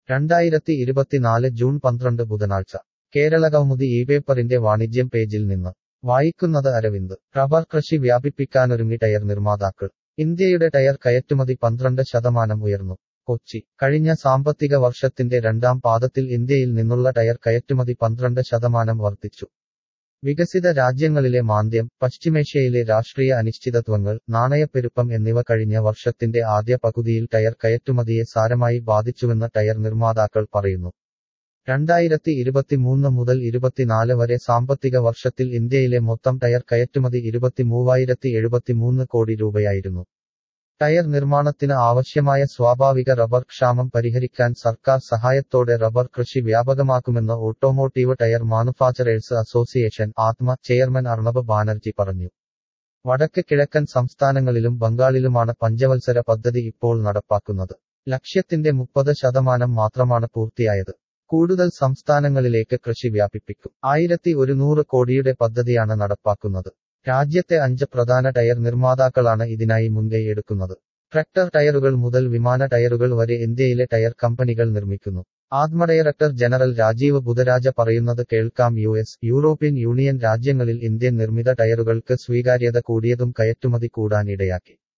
രണ്ടായിരത്തി ഇരുപത്തിനാല് ജൂൺ പന്ത്രണ്ട് ബുധനാഴ്ച കേരള കൗമുദി ഈ പേപ്പറിന്റെ വാണിജ്യം പേജിൽ നിന്ന് വായിക്കുന്നത് അരവിന്ദ് റബ്ബർ കൃഷി വ്യാപിപ്പിക്കാനൊരുങ്ങി ടയർ നിർമ്മാതാക്കൾ ഇന്ത്യയുടെ ടയർ കയറ്റുമതി പന്ത്രണ്ട് ശതമാനം ഉയർന്നു കൊച്ചി കഴിഞ്ഞ സാമ്പത്തിക വർഷത്തിന്റെ രണ്ടാം പാദത്തിൽ ഇന്ത്യയിൽ നിന്നുള്ള ടയർ കയറ്റുമതി പന്ത്രണ്ട് ശതമാനം വർദ്ധിച്ചു വികസിത രാജ്യങ്ങളിലെ മാന്ദ്യം പശ്ചിമേഷ്യയിലെ രാഷ്ട്രീയ അനിശ്ചിതത്വങ്ങൾ നാണയപ്പെരുപ്പം എന്നിവ കഴിഞ്ഞ വർഷത്തിന്റെ ആദ്യ പകുതിയിൽ ടയർ കയറ്റുമതിയെ സാരമായി ബാധിച്ചുവെന്ന് ടയർ നിർമ്മാതാക്കൾ പറയുന്നു രണ്ടായിരത്തി ഇരുപത്തിമൂന്ന് മുതൽ ഇരുപത്തിനാല് വരെ സാമ്പത്തിക വർഷത്തിൽ ഇന്ത്യയിലെ മൊത്തം ടയർ കയറ്റുമതി ഇരുപത്തിമൂവായിരത്തി എഴുപത്തിമൂന്ന് കോടി രൂപയായിരുന്നു ടയർ നിർമ്മാണത്തിന് ആവശ്യമായ സ്വാഭാവിക റബ്ബർ ക്ഷാമം പരിഹരിക്കാൻ സർക്കാർ സഹായത്തോടെ റബ്ബർ കൃഷി വ്യാപകമാക്കുമെന്ന് automotive tyre manufacturers association ATMA chairman Arnab Banerjee പറഞ്ഞു വടക്ക് കിഴക്കൻ സംസ്ഥാനങ്ങളിലും ബംഗാളിലുമാണ് പഞ്ചവത്സര പദ്ധതി ഇപ്പോൾ നടപ്പാക്കുന്നത് ലക്ഷ്യത്തിന്റെ മുപ്പത് ശതമാനം മാത്രമാണ് പൂർത്തിയായത് കൂടുതൽ സംസ്ഥാനങ്ങളിലേക്ക് കൃഷി വ്യാപിപ്പിക്കും ആയിരത്തി ഒരുന്നൂറ് കോടിയുടെ പദ്ധതിയാണ് നടപ്പാക്കുന്നത് രാജ്യത്തെ അഞ്ച് പ്രധാന ടയർ നിർമ്മാതാക്കളാണ് ഇതിനായി മുൻകൈ എടുക്കുന്നത് ട്രക്ടർ ടയറുകൾ മുതൽ വിമാന ടയറുകൾ വരെ ഇന്ത്യയിലെ ടയർ കമ്പനികൾ നിർമ്മിക്കുന്നു ആത്മ ഡയറക്ടർ ജനറൽ രാജീവ് ബുധരാജ പറയുന്നത് കേൾക്കാം യു എസ് യൂറോപ്യൻ യൂണിയൻ രാജ്യങ്ങളിൽ ഇന്ത്യൻ നിർമ്മിത ടയറുകൾക്ക് സ്വീകാര്യത കൂടിയതും കയറ്റുമതി കൂടാൻ ഇടയാക്കി